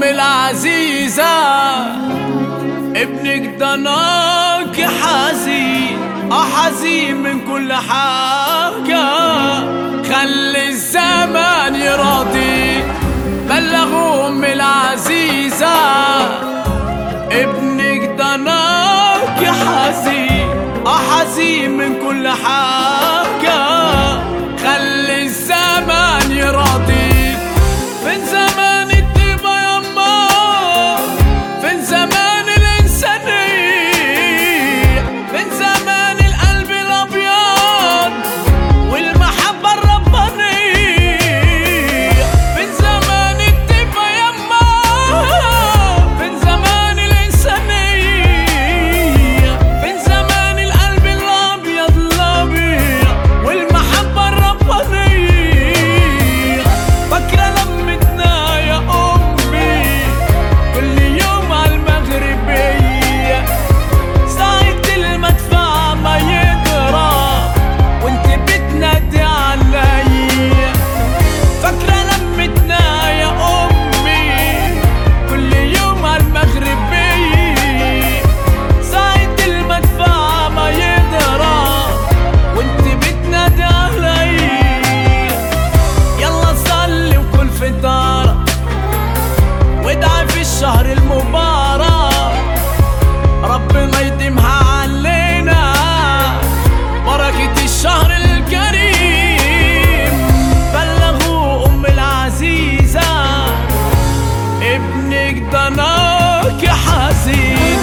العزيزة ابنك ضناك حزين اه حزين من كل حاجة خلي الزمن يراضي بلغوا أم العزيزة ابنك ضناك حزين اه حزين من كل حاجة خلي الزمن يراضيك فين زمان الطيبة يما فين زمان الإنسانية فين زمان القلب الأبيض والمحبة الربانية فين زمان الطيبة يما فين زمان الإنسانية فين زمان القلب الأبيض الأبيض والمحبة الربانية فاكرة لمتنا يا أمي كل يوم على المغربية ساعة المدفع ما يضرب وانت بتنادي عليا فاكرة لمتنا يا أمي كل يوم على المغربية ساعة المدفع ما يضرب وانت بتنادي عليا يلا صلي وكل فطارة وادعي في الشهر المبارك ربنا يديمها علينا بركة الشهر الكريم بلغوا أم العزيزة ابنك ضناك حزين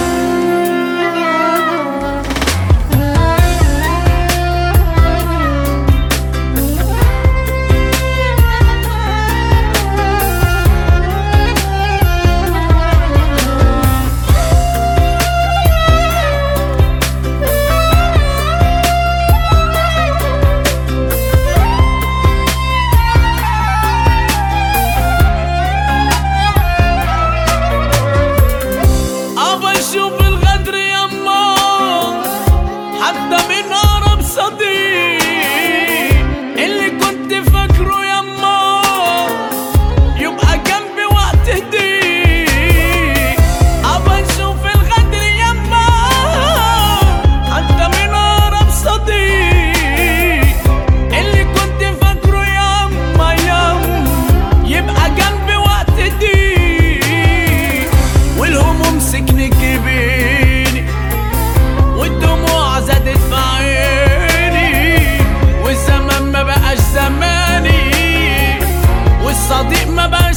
أبى أشوف الغدر يما حتى من أقرب صديق اللي كنت فاكره يما يبقى جنبي وقت ضيق أبى أشوف الغدر يما حتى من أقرب صديق اللي كنت فاكره يما يما يبقى جنبي وقت ضيق والهموم سكنت جبيني والدموع زادت في عيني والزمان ما بقاش زماني والصديق ما بقاش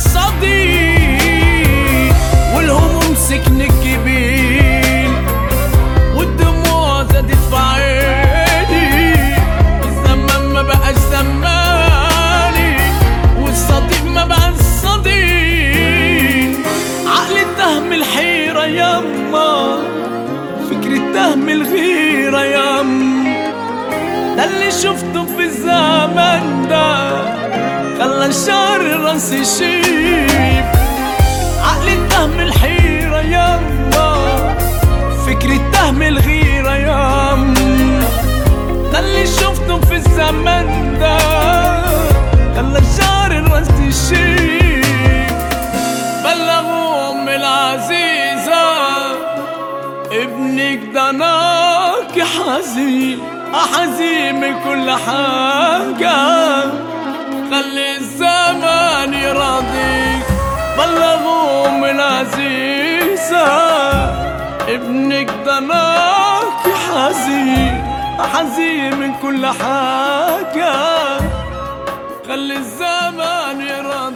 صديق والهموم سكنت جبيني والدموع زادت في عيني الزمان ما بقاش زماني والصديق ما بقاش صديق عقل التهم الحيرة يما فكر التهم الغيرة يما ده اللي شفته في الزمن ده خلى الشعر راسي يشيب عقل التهم الحيرة يما فكر التهم الغيرة يما ده اللي شفته في الزمن ده خلى الشعر الراس يشيب بلغوا أم العزيزة ابنك ضناك حزين أحزين من كل حاجة خلي الزمان يراضيك بلغوا أم العزيزة ابنك ضناك حزين أحزين من كل حاجة خلي الزمان يراضيك